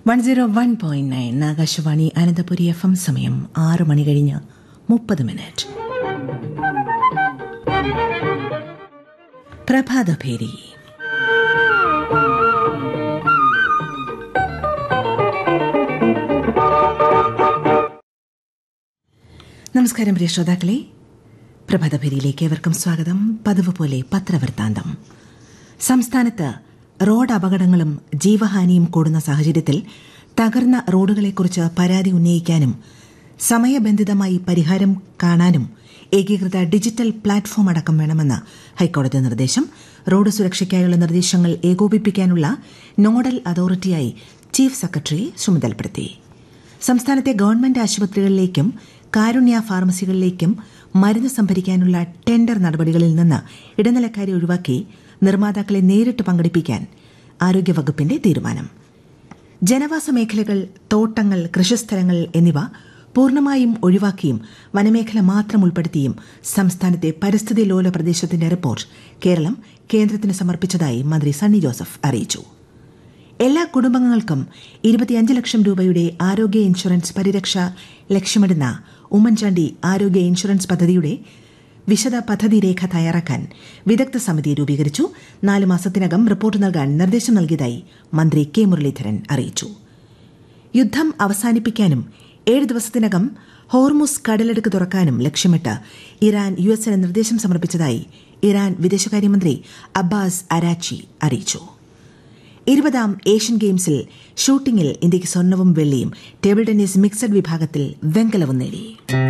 one zero one point nine Akashvani Ananthapuri F M സമയം ആറ് മണി കഴിഞ്ഞ് മുപ്പത് മിനിറ്റ് പ്രഭാതഭേരി നമസ്കാരം പ്രിയ ശ്രോതാക്കളെ പ്രഭാതഭേരിയിലേക്ക് ഏവർക്കും സ്വാഗതം പതിവ് പോലെ പത്രവൃത്താന്തം സംസ്ഥാനത്ത് റോഡ് അപകടങ്ങളും ജീവഹാനിയും കൂടുന്ന സാഹചര്യത്തിൽ തകർന്ന റോഡുകളെക്കുറിച്ച് പരാതി ഉന്നയിക്കാനും സമയബന്ധിതമായി പരിഹാരം കാണാനും ഏകീകൃത ഡിജിറ്റൽ പ്ലാറ്റ്ഫോം അടക്കം വേണമെന്ന് ഹൈക്കോടതി നിർദ്ദേശം റോഡ് സുരക്ഷയ്ക്കായുള്ള നിർദ്ദേശങ്ങൾ ഏകോപിപ്പിക്കാനുള്ള നോഡൽ അതോറിറ്റിയായി ചീഫ് സെക്രട്ടറിയെ ചുമതലപ്പെടുത്തി സംസ്ഥാനത്തെ ഗവൺമെന്റ് ആശുപത്രികളിലേക്കും കാരുണ്യ ഫാർമസികളിലേക്കും മരുന്ന് സംഭരിക്കാനുള്ള ടെൻഡർ നടപടികളിൽ നിന്ന് ഇടനിലക്കാരെ ഒഴിവാക്കി നിർമ്മാതാക്കളെ നേരിട്ട് പങ്കെടുപ്പിക്കാൻ ആരോഗ്യവകുപ്പിന്റെ തീരുമാനം ജനവാസ മേഖലകൾ തോട്ടങ്ങൾ കൃഷിസ്ഥലങ്ങൾ എന്നിവ പൂർണ്ണമായും ഒഴിവാക്കിയും വനമേഖല മാത്രം ഉൾപ്പെടുത്തിയും സംസ്ഥാനത്തെ പരിസ്ഥിതി ലോല പ്രദേശത്തിന്റെ റിപ്പോർട്ട് കേരളം കേന്ദ്രത്തിന് സമർപ്പിച്ചതായി മന്ത്രി സണ്ണി ജോസഫ് അറിയിച്ചു എല്ലാ കുടുംബങ്ങൾക്കും ഇരുപത്തിയഞ്ച് ലക്ഷം രൂപയുടെ ആരോഗ്യ ഇൻഷുറൻസ് പരിരക്ഷ ലക്ഷ്യമിടുന്ന ഉമ്മൻചാണ്ടി ആരോഗ്യ ഇൻഷുറൻസ് പദ്ധതിയുടെ വിശദ പദ്ധതി രേഖ തയ്യാറാക്കാൻ വിദഗ്ധ സമിതി രൂപീകരിച്ചു നാല് മാസത്തിനകം റിപ്പോർട്ട് നൽകാൻ നിർദ്ദേശം നൽകിയതായി മന്ത്രി കെ മുരളീധരൻ അറിയിച്ചു യുദ്ധം അവസാനിപ്പിക്കാനും ഏഴ് ദിവസത്തിനകം ഹോർമുസ് കടലെടുക്ക് തുറക്കാനും ലക്ഷ്യമിട്ട് ഇറാൻ യു എസിന് നിർദ്ദേശം സമർപ്പിച്ചതായി ഇറാൻ വിദേശകാര്യമന്ത്രി അബ്ബാസ് അരാച്ചി അറിയിച്ചു ഇരുപതാം ഏഷ്യൻ ഗെയിംസിൽ ഷൂട്ടിംഗിൽ ഇന്ത്യയ്ക്ക് സ്വർണവും വെള്ളിയും ടേബിൾ ടെന്നീസ് മിക്സഡ് വിഭാഗത്തിൽ വെങ്കലവും നേടി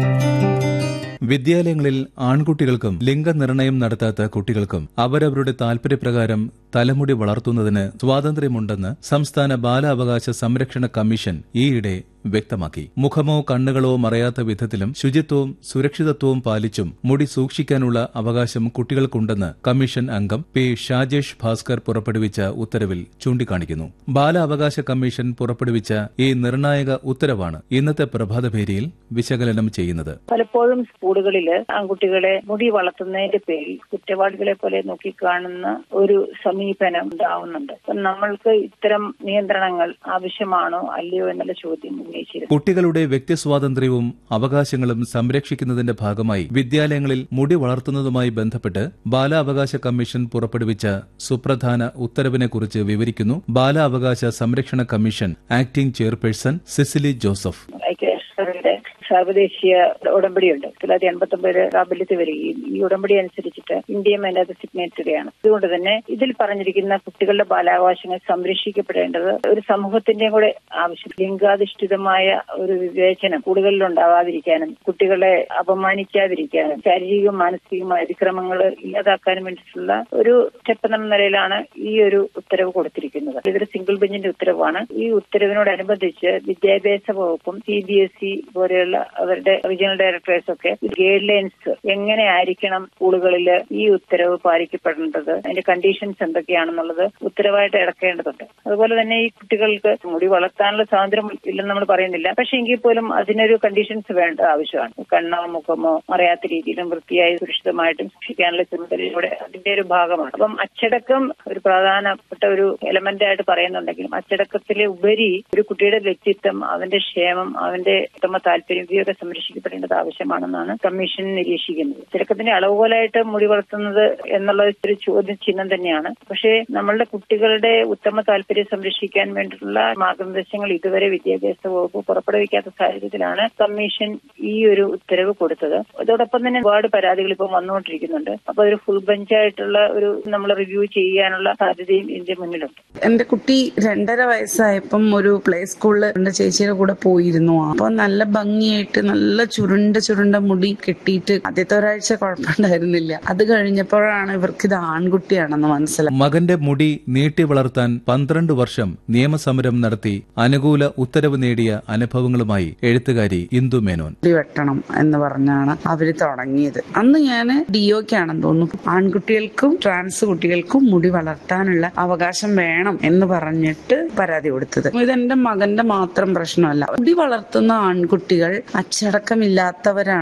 വിദ്യാലയങ്ങളിൽ ആൺകുട്ടികൾക്കും ലിംഗനിർണയം നടത്താത്ത കുട്ടികൾക്കും അവരവരുടെ താൽപര്യപ്രകാരം തലമുടി വളർത്തുന്നതിന് സ്വാതന്ത്ര്യമുണ്ടെന്ന് സംസ്ഥാന ബാലാവകാശ സംരക്ഷണ കമ്മീഷൻ ഈയിടെ വ്യക്തമാക്കി മുഖമോ കണ്ണുകളോ മറയാത്ത വിധത്തിലും ശുചിത്വവും സുരക്ഷിതത്വവും പാലിച്ചും മുടി സൂക്ഷിക്കാനുള്ള അവകാശം കുട്ടികൾക്കുണ്ടെന്ന് കമ്മീഷൻ അംഗം പി ഷാജേഷ് ഭാസ്കർ പുറപ്പെടുവിച്ച ഉത്തരവിൽ ചൂണ്ടിക്കാണിക്കുന്നു ബാലാവകാശ കമ്മീഷൻ പുറപ്പെടുവിച്ച ഈ നിർണായക ഉത്തരവാണ് ഇന്നത്തെ പ്രഭാതഭേരിയിൽ വിശകലനം ചെയ്യുന്നത് പലപ്പോഴും സ്കൂളുകളിൽ ആൺകുട്ടികളെ മുടി വളർത്തുന്നതിന്റെ പേരിൽ കുറ്റവാളികളെ പോലെ നോക്കിക്കാണുന്ന ഒരു സമീപനം ഉണ്ടാവുന്നുണ്ട് അപ്പം നമ്മൾക്ക് ഇത്തരം നിയന്ത്രണങ്ങൾ ആവശ്യമാണോ അല്ലയോ എന്നുള്ള ചോദ്യം ഉന്നയിച്ചിരുന്നു കുട്ടികളുടെ വ്യക്തിസ്വാതന്ത്ര്യവും അവകാശങ്ങളും സംരക്ഷിക്കുന്നതിന്റെ ഭാഗമായി വിദ്യാലയങ്ങളിൽ മുടി വളർത്തുന്നതുമായി ബന്ധപ്പെട്ട് ബാലാവകാശ കമ്മീഷൻ പുറപ്പെടുവിച്ച സുപ്രധാന ഉത്തരവിനെക്കുറിച്ച് വിവരിക്കുന്നു ബാലാവകാശ സംരക്ഷണ commission acting chairperson Cecily Joseph ഐക്യരാഷ്ട്രങ്ങളുടെ സാർവദേശീയ ഉടമ്പടിയുണ്ട് തൊള്ളായിരത്തി എൺപത്തി ഒമ്പതിൽ പ്രാബല്യത്തിൽ വരികയും ഈ ഉടമ്പടി അനുസരിച്ചിട്ട് ഇന്ത്യയും അതിനകത്ത് സിഗ്നേറ്ററിയാണ് അതുകൊണ്ട് തന്നെ ഇതിൽ പറഞ്ഞിരിക്കുന്ന കുട്ടികളുടെ ബാലാവകാശങ്ങൾ സംരക്ഷിക്കപ്പെടേണ്ടത് ഒരു സമൂഹത്തിന്റെയും കൂടെ ആവശ്യം ലിംഗാധിഷ്ഠിതമായ ഒരു വിവേചനം സ്കൂളുകളിൽ ഉണ്ടാവാതിരിക്കാനും കുട്ടികളെ അപമാനിക്കാതിരിക്കാനും ശാരീരികവും മാനസികവുമായ അതിക്രമങ്ങൾ ഇല്ലാതാക്കാനും വേണ്ടിയിട്ടുള്ള ഒരു സ്റ്റെപ്പ് എന്ന നിലയിലാണ് ഈ ഒരു ഉത്തരവ് കൊടുത്തിരിക്കുന്നത് ഇതൊരു സിംഗിൾ ബെഞ്ചിന്റെ ഉത്തരവാണ് ഈ ഉത്തരവിനോടനുബന്ധിച്ച് വിദ്യാഭ്യാസ വകുപ്പും സി ബി എസ് ഇ പോലെയുള്ള അവരുടെ റീജിയണൽ ഡയറക്ടേഴ്സ് ഒക്കെ ഗൈഡ് ലൈൻസ് എങ്ങനെ ആയിരിക്കണം സ്കൂളുകളിൽ ഈ ഉത്തരവ് പാലിക്കപ്പെടേണ്ടത് അതിന്റെ കണ്ടീഷൻസ് എന്തൊക്കെയാണെന്നുള്ളത് ഉത്തരവായിട്ട് ഇറക്കേണ്ടതുണ്ട് അതുപോലെ തന്നെ ഈ കുട്ടികൾക്ക് മുടി വളർത്താനുള്ള സ്വാതന്ത്ര്യം ഇല്ലെന്ന് നമ്മൾ പറയുന്നില്ല പക്ഷെ എങ്കിൽ പോലും അതിനൊരു കണ്ടീഷൻസ് വേണ്ട ആവശ്യമാണ് കണ്ണോ മുഖമോ അറിയാത്ത രീതിയിലും വൃത്തിയായി സുരക്ഷിതമായിട്ടും സൂക്ഷിക്കാനുള്ള ചുമതലയുടെ അതിന്റെ ഒരു ഭാഗമാണ് അപ്പം അച്ചടക്കം ഒരു പ്രധാനപ്പെട്ട ഒരു എലമെന്റ് ആയിട്ട് പറയുന്നുണ്ടെങ്കിലും അച്ചടക്കത്തിലെ ഉപരി ഒരു കുട്ടിയുടെ വ്യക്തിത്വം അവന്റെ ക്ഷേമം അവന്റെ ഉത്തമ താല്പര്യം ഇവയൊക്കെ സംരക്ഷിക്കപ്പെടേണ്ടത് ആവശ്യമാണെന്നാണ് കമ്മീഷൻ നിരീക്ഷിക്കുന്നത് അച്ചടക്കത്തിന്റെ അളവുകോലായിട്ട് മുടി വളർത്തുന്നത് എന്നുള്ള ഒരു ചോദ്യം ചിഹ്നം തന്നെയാണ് പക്ഷേ നമ്മളുടെ കുട്ടികളുടെ ഉത്തമ താല്പര്യം സംരക്ഷിക്കാൻ വേണ്ടിയിട്ടുള്ള മാർഗനിർദ്ദേശങ്ങൾ ഇതുവരെ വിദ്യാഭ്യാസ വകുപ്പ് പുറപ്പെടുവിക്കാത്ത സാഹചര്യത്തിലാണ് കമ്മീഷൻ ഈ ഒരു ഉത്തരവ് കൊടുത്തത് അതോടൊപ്പം തന്നെ ഒരുപാട് പരാതികൾ ഇപ്പം വന്നുകൊണ്ടിരിക്കുന്നുണ്ട് അപ്പൊ ഒരു ഫുൾ ബെഞ്ചായിട്ടുള്ള ഒരു നമ്മൾ റിവ്യൂ ചെയ്യാനുള്ള സാധ്യതയും ഇതിന്റെ മുന്നിലുണ്ട് എന്റെ കുട്ടി രണ്ടര വയസ്സായപ്പം ഒരു പ്ലേ സ്കൂളിൽ എന്റെ ചേച്ചിയുടെ കൂടെ പോയിരുന്നു അപ്പൊ നല്ല ഭംഗിയായിട്ട് നല്ല ചുരുണ്ട ചുരുണ്ട മുടി കെട്ടിയിട്ട് ആദ്യത്തെ ഒരാഴ്ച കുഴപ്പമുണ്ടായിരുന്നില്ല അത് കഴിഞ്ഞപ്പോഴാണ് ഇവർക്ക് ഇത് ആൺകുട്ടിയാണെന്ന് മനസ്സിലായി മകന്റെ മുടി നീട്ടി വളർത്താൻ പന്ത്രണ്ട് വർഷം നിയമസമരം നടത്തി അനുകൂല ഉത്തരവ് നേടിയ അനുഭവങ്ങളുമായി എഴുത്തുകാരി ഇന്ദു മേനോൻ മുടി വെട്ടണം എന്ന് പറഞ്ഞാണ് അവര് തുടങ്ങിയത് അന്ന് ഞാൻ ഡിഒക്കാണെന്ന് തോന്നുന്നു ആൺകുട്ടികൾക്കും ട്രാൻസ് കുട്ടികൾക്കും മുടി വളർത്താനുള്ള അവകാശം വേണം എന്ന് പറഞ്ഞിട്ട് പരാതി കൊടുത്തത് ഇതെന്റെ മകന്റെ മാത്രം പ്രശ്നമല്ല മുടി വളർത്തുന്ന ആൺകുട്ടികൾ അച്ചടക്കമില്ലാത്തവരാണ്